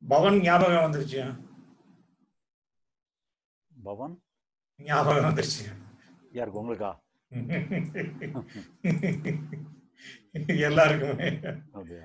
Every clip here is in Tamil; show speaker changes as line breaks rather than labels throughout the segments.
பவன் ஞாபகம் வந்துருச்சு
பவன்
ஞாபகம் வந்துருச்சு
யாருக்கு உங்களுக்கா
எல்லாருக்குமே
அப்படியா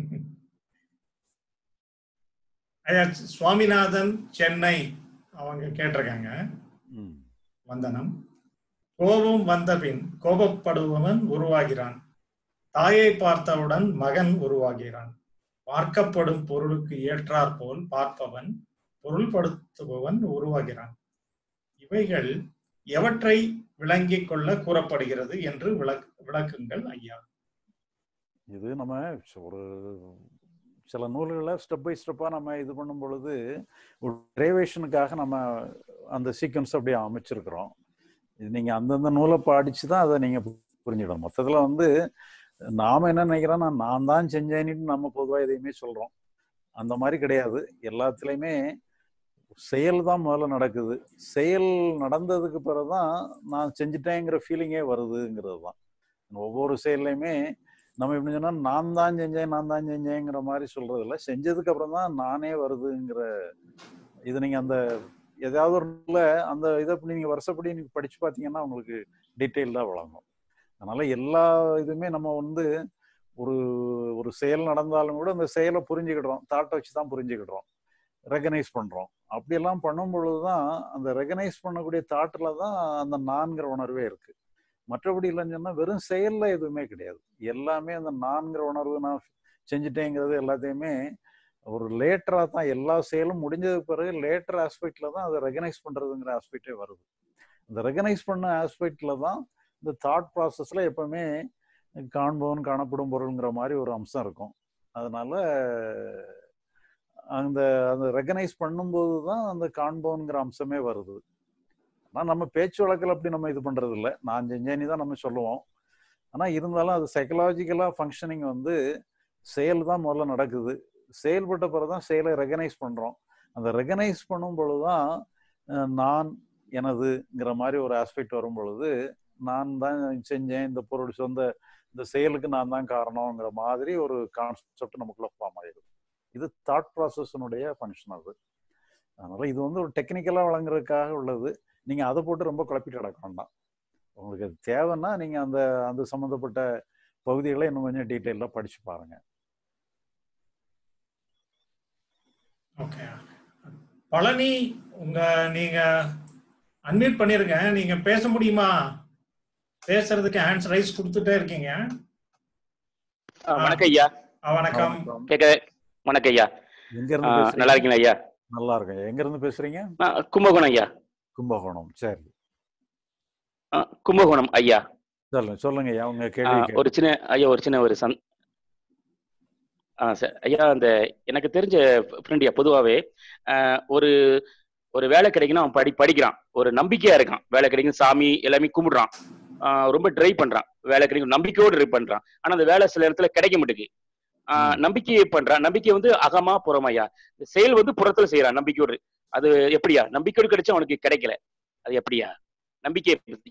ஐயா சுவாமிநாதன் சென்னை அவங்க கேட்டிருக்காங்க
ம்
வந்தனம் கோபம் வந்தபின் கோபப்படுபவன் உருவாகிறான் தாயை பார்த்தவுடன் மகன் உருவாகிறான் பார்க்கப்படும் பொருளுக்கு ஏற்றாற்போல் பார்ப்பவன் பொருள்படுத்துபவன் உருவாகிறான் இவைகள் எவற்றை விளங்கிக் கொள்ள கூறப்படுகிறது என்று விளக் விளக்குங்கள் ஐயா
இது நம்ம ஒரு சில நூல்களை ஸ்டெப் பை ஸ்டெப்பாக நம்ம இது பண்ணும் பொழுது ஒரு டெரைவேஷனுக்காக நம்ம அந்த சீக்வன்ஸ் அப்படியே அமைச்சிருக்கிறோம் இது நீங்கள் அந்தந்த நூலை படிச்சு தான் அதை நீங்கள் புரிஞ்சிடணும் மொத்தத்தில் வந்து நாம் என்ன நினைக்கிறோன்னா நான் தான் செஞ்சேன்னுட்டு நம்ம பொதுவாக எதையுமே சொல்கிறோம் அந்த மாதிரி கிடையாது எல்லாத்துலேயுமே செயல் தான் முதல்ல நடக்குது செயல் நடந்ததுக்கு பிறகு தான் நான் செஞ்சுட்டேங்கிற ஃபீலிங்கே வருதுங்கிறது தான் ஒவ்வொரு செயல்லையுமே நம்ம எப்படி சொன்னா நான் தான் செஞ்சேன் நான் தான் செஞ்சேங்கிற மாதிரி சொல்றது இல்லை செஞ்சதுக்கு அப்புறம் தான் நானே வருதுங்கிற இது நீங்க அந்த ஏதாவது ஒரு நூல்ல அந்த இதை அப்படி நீங்க வருஷப்படி நீங்க படிச்சு பார்த்தீங்கன்னா உங்களுக்கு டீட்டெயில்டா வழங்கும் அதனால எல்லா இதுவுமே நம்ம வந்து ஒரு ஒரு செயல் நடந்தாலும் கூட அந்த செயலை புரிஞ்சுக்கிடுறோம் தாட்டை வச்சு தான் புரிஞ்சுக்கிடுறோம் ரெகனைஸ் பண்றோம் அப்படியெல்லாம் பண்ணும் பொழுதுதான் அந்த ரெகனைஸ் பண்ணக்கூடிய தாட்டில் தான் அந்த நான்கிற உணர்வே இருக்கு மற்றபடி இல்லைன்னு சொன்னா வெறும் செயல்ல எதுவுமே கிடையாது எல்லாமே அந்த நான்கிற உணர்வு நான் செஞ்சுட்டேங்கிறது எல்லாத்தையுமே ஒரு லேட்டரா தான் எல்லா செயலும் முடிஞ்சதுக்கு பிறகு லேட்டர் ஆஸ்பெக்ட்ல தான் அதை ரெகனைஸ் பண்றதுங்கிற ஆஸ்பெக்டே வருது இந்த ரெகனைஸ் பண்ண ஆஸ்பெக்ட்ல தான் இந்த தாட் ப்ராசஸ்ல எப்பவுமே காண்பவன் காணப்படும் பொருள்ங்கிற மாதிரி ஒரு அம்சம் இருக்கும் அதனால அந்த அந்த ரெகனைஸ் பண்ணும்போது தான் அந்த காண்பவன்கிற அம்சமே வருது ஆனால் நம்ம பேச்சு வழக்கில் அப்படி நம்ம இது பண்றது இல்லை நான் செஞ்சேன்னு தான் நம்ம சொல்லுவோம் ஆனால் இருந்தாலும் அது சைக்கலாஜிக்கலாக ஃபங்க்ஷனிங் வந்து செயல் தான் முதல்ல நடக்குது செயல்பட்ட பிறகு தான் செயலை ரெகனைஸ் பண்ணுறோம் அந்த ரெகனைஸ் பண்ணும் பொழுது தான் நான் எனதுங்கிற மாதிரி ஒரு ஆஸ்பெக்ட் வரும் பொழுது நான் தான் செஞ்சேன் இந்த பொருள் சொந்த இந்த செயலுக்கு நான் தான் காரணங்கிற மாதிரி ஒரு கான்செப்ட் நமக்குள்ள ஃபார்ம் ஆயிடுது இது தாட் ப்ராசஸினுடைய ஃபங்க்ஷன் அது அதனால இது வந்து ஒரு டெக்னிக்கலாக வழங்குறதுக்காக உள்ளது நீங்க அதை போட்டு ரொம்ப குழப்பிட்டு கிடக்க வேண்டாம் உங்களுக்கு அது தேவைன்னா நீங்க அந்த அந்த சம்மந்தப்பட்ட பகுதிகளை இன்னும் கொஞ்சம் டீட்டெயிலாக படிச்சு பாருங்க
ஓகே பழனி உங்க நீங்க அன்மியூட் பண்ணிருங்க நீங்க பேச முடியுமா பேசுறதுக்கு ஹேண்ட்ஸ் ரைஸ் கொடுத்துட்டே இருக்கீங்க
ஆ, வணக்கம் ஐயா
ஆ, வணக்கம்
கேட்க வணக்கம் ஐயா
எங்க
ஆ,
இருந்து பேசுறீங்க
நல்லா இருக்கீங்களா ஐயா
நல்லா இருக்கேன் எங்க இருந்து பேசுறீங்க
ஆ, கும்பகோணம் ஐயா
கும்பகோணம் சரி
ஆ, கும்பகோணம் ஐயா
சொல்லுங்க சொல்லுங்க ஐயா உங்க
ஆ,
கேள்வி
ஒரு சின்ன ஐயா ஒரு சின்ன ஒரு சந் ஆ சார் ஐயா அந்த எனக்கு தெரிஞ்ச ஃப்ரெண்ட் ஐயா பொதுவாகவே ஒரு ஒரு வேலை கிடைக்குன்னா அவன் படி படிக்கிறான் ஒரு நம்பிக்கையா இருக்கான் வேலை கிடைக்கும் சாமி எல்லாமே கும்பிடுறான் ஆ, ரொம்ப ட்ரை பண்றான் வேலை கிடைக்கும் நம்பிக்கையோடு ட்ரை பண்றான் ஆனா அந்த வேலை சில இடத்துல கிடைக்க மாட்டேங்குது ஆ,
ம்.
நம்பிக்கையை பண்றான் நம்பிக்கை வந்து அகமா புறமாயா செயல் வந்து புறத்துல செய்யறான் நம்பிக்கையோடு அது எப்படியா நம்பிக்கையோடு கிடைச்சா அவனுக்கு கிடைக்கல அது எப்படியா நம்பிக்கையை பத்தி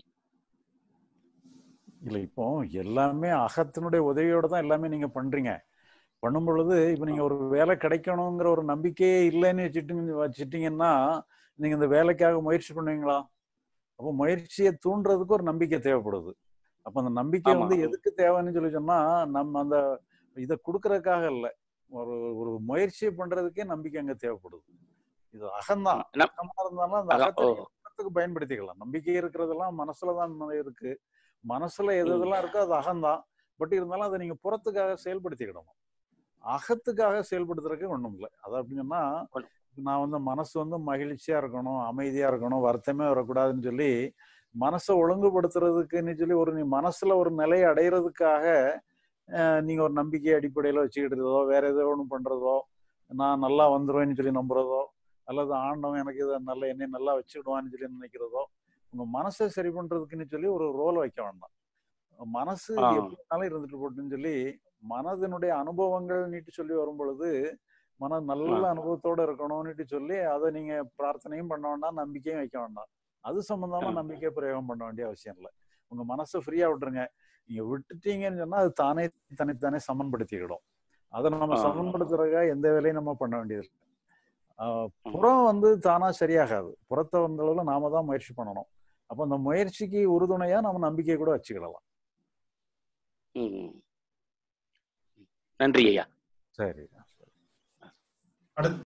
இல்ல இப்போ எல்லாமே அகத்தினுடைய உதவியோட தான் எல்லாமே நீங்க பண்றீங்க பண்ணும் பொழுது இப்ப நீங்க ஒரு வேலை கிடைக்கணுங்கிற ஒரு நம்பிக்கையே இல்லைன்னு வச்சுட்டு வச்சுட்டீங்கன்னா நீங்க இந்த வேலைக்காக முயற்சி பண்ணுவீங்களா அப்போ முயற்சியை தூண்டுறதுக்கு ஒரு நம்பிக்கை தேவைப்படுது அப்ப அந்த நம்பிக்கை
ஆமா.
வந்து எதுக்கு தேவைன்னு சொல்லி சொன்னா நம்ம அந்த இதை கொடுக்கறதுக்காக இல்லை ஒரு ஒரு முயற்சியை பண்றதுக்கே நம்பிக்கை அங்க தேவைப்படுது இது அகம்தான்
நம்-
அகமா இருந்தாலும் அந்த
அகம்,
அகத்தை
ஓ.
நீங்க அகத்துக்கு பயன்படுத்திக்கலாம் நம்பிக்கை இருக்கிறதெல்லாம் மனசுலதான் இருக்கு மனசுல எது எதெல்லாம் இருக்கோ அது அகம்தான் பட் இருந்தாலும் அதை நீங்க புறத்துக்காக செயல்படுத்திக்கிடணும் அகத்துக்காக செயல்படுத்துறதுக்கு ஒண்ணும் இல்லை அது அப்படின்னா
ஒண்ணும்.
நான் வந்து மனசு வந்து மகிழ்ச்சியா இருக்கணும் அமைதியா இருக்கணும் வருத்தமே வரக்கூடாதுன்னு சொல்லி மனசை ஒழுங்குபடுத்துறதுக்குன்னு சொல்லி ஒரு நீ மனசுல ஒரு நிலையை அடையிறதுக்காக அஹ், நீங்க ஒரு நம்பிக்கை அடிப்படையில வச்சுக்கிட்டதோ வேற ஏதோ ஒண்ணு பண்றதோ நான் நல்லா வந்துருவேன்னு சொல்லி நம்புறதோ அல்லது ஆண்டவன் எனக்கு இதை நல்ல என்னை நல்லா வச்சுக்கிடுவான்னு சொல்லி நினைக்கிறதோ உங்க மனசை சரி பண்றதுக்குன்னு சொல்லி ஒரு ரோல் வைக்க வேண்டாம் மனசு
ஆ.
எப்படினாலும் இருந்துட்டு போட்டுன்னு சொல்லி மனதினுடைய அனுபவங்கள் நீட்டு சொல்லி வரும் பொழுது மன நல்ல
ஆ.
அனுபவத்தோட இருக்கணும்னுட்டு சொல்லி அதை நீங்க பிரார்த்தனையும் பண்ண வேண்டாம் நம்பிக்கையும் வைக்க வேண்டாம் அது சம்பந்தமா
ஆ.
நம்பிக்கை பிரயோகம் பண்ண வேண்டிய அவசியம் இல்லை உங்க மனசை ஃப்ரீயா விட்டுருங்க நீங்க விட்டுட்டீங்கன்னு சொன்னா அது தானே தனித்தானே சமன்படுத்திக்கிடும் அதை நம்ம
ஆ.
சமன்படுத்துறதுக்காக எந்த வேலையும் நம்ம பண்ண வேண்டியது இல்லை. ஆஹ் புறம் வந்து தானா சரியாகாது புறத்தை வந்த அளவுல நாம தான் முயற்சி பண்ணணும் அப்போ அந்த முயற்சிக்கு உறுதுணையா நம்ம நம்பிக்கையை கூட வச்சுக்கிடலாம்
ம். நன்றி ஐயா
சரி
அடுத்து